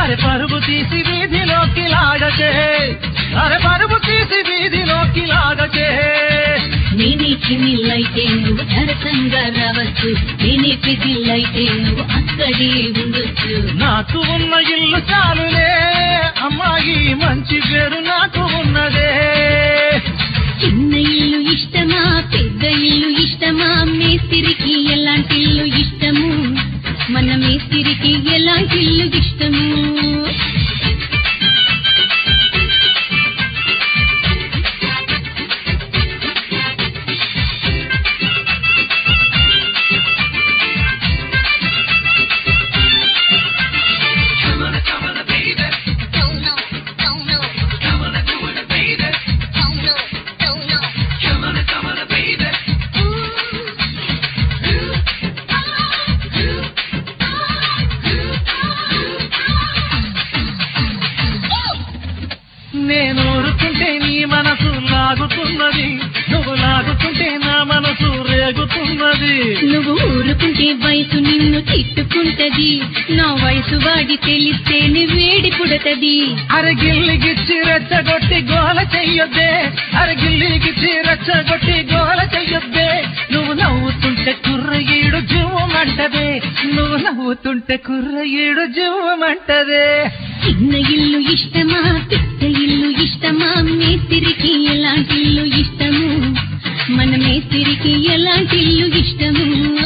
అరే పరుగు తీసి వీధిలోకి లాగకే అరే పరుగు తీసి వీధిలోకి లాగకే నేనే చిన్నిల్లైతే నువ్వు సరసంగా రావచ్చు నేనే పిదిల్లైతే నువ్వు అక్కడే ఉండొచ్చు నాకు ఉన్న ఇల్లు చాలులే అమ్మాయి మంచి పేరు నాకు ఉన్నదే చిన్న ఇల్లు ఇష్టమా పెద్ద ఇల్లు ఇష్టమా మేస్తిరికి ఎలాంటి ఇల్లు ఇష్టము మన మేస్తిరికి ఎలాంటి ఇల్లు ఇష్టము నేను ఊరుకుంటే నీ మనసు లాగుతున్నది నువ్వు లాగుతుంటే నా మనసు రేగుతున్నది నువ్వు ఊరుకుంటే వయసు నిన్ను తిట్టుకుంటది నా వయసు వాడి తెలిస్తేనే వేడి పుడతది అరే గిల్లిగిచ్చి రెచ్చగొట్టి గోల చెయ్యొద్దే అరే గిల్లిగిచ్చి రెచ్చగొట్టి గోల చెయ్యొద్దే నువ్వు నవ్వుతుంటే కుర్ర ఈడు జువ్వమంటదే నువ్వు నవ్వుతుంటే కుర్ర ఈడు జువ్వమంటదే చిన్న ఇల్లు ఇష్టమా పెద్ద ఇల్లు ఇష్టమా మేస్తిరికి ఎలాంటి ఇల్లు ఇష్టము మన మేస్తిరికి ఎలాంటి ఇల్లు ఇష్టము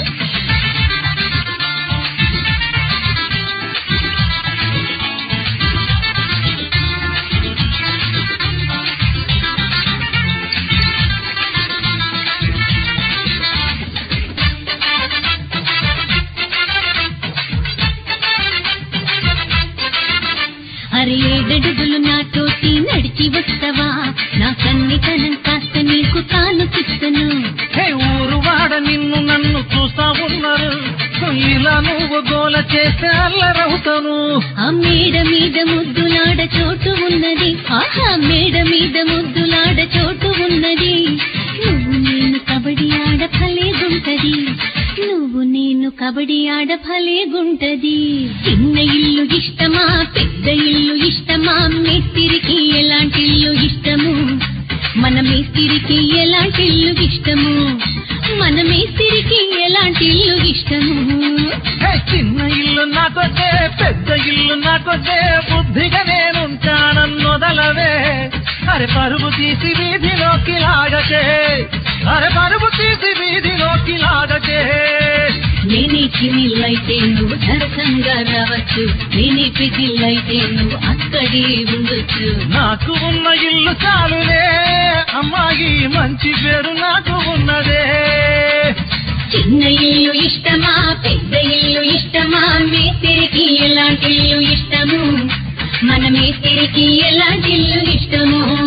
అరే ఏడడుగులు నాతోటి నడిచి వస్తావా నా కన్నితనం కాస్త నీకు కానుకిస్తను హే ఊరు వాడ నిన్ను నన్ను చూస్తా ఉన్నారు ఇలా నువ్వు గోల చేస్తే అల్లరవుతాను ఆ మేడ మీద ముద్దులాడ చోటు ఉన్నది ఆహా మేడ మీద ముద్దులాడ చోటు ఉన్నది నువ్వు నేను కబడి ఆడ భలేగుంటది నువ్వు నేను కబడి ఆడ భలేగుంటది చిన్న ఇల్లు ఇష్టమా పెద్ద ఇల్లు ఇష్టమా మేస్తిరికి ఎలాంటి ఇల్లు ఇష్టము మన మేస్తిరికి ఎలాంటి ఇల్లు ఇష్టము మన మేస్తిరికి ఎలాంటి ఇల్లు ఇష్టము హే చిన్న ఇల్లు నాకొద్దే పెద్ద ఇల్లు నాకొద్దే బుద్ధిగా నేనుంటానన్నొదలవే అరే పరుగు తీసి వీధిలోకి లాగకే అరే పరుగు తీసి వీధిలోకి లాగకే నేనే చిన్నిల్లైతే నువ్వు సరసంగా రావచ్చు నేనే పిదిల్లైతే నువ్వు అక్కడే ఉండొచ్చు నాకు ఉన్న ఇల్లు చాలులే అమ్మాయి మంచి పేరు నాకు ఉన్నదే చిన్న ఇల్లు ఇష్టమా పెద్ద ఇల్లు ఇష్టమా మేస్తిరికి ఎలాంటి ఇల్లు ఇష్టము మన మేస్తిరికి ఎలాంటి ఇల్లు ఇష్టము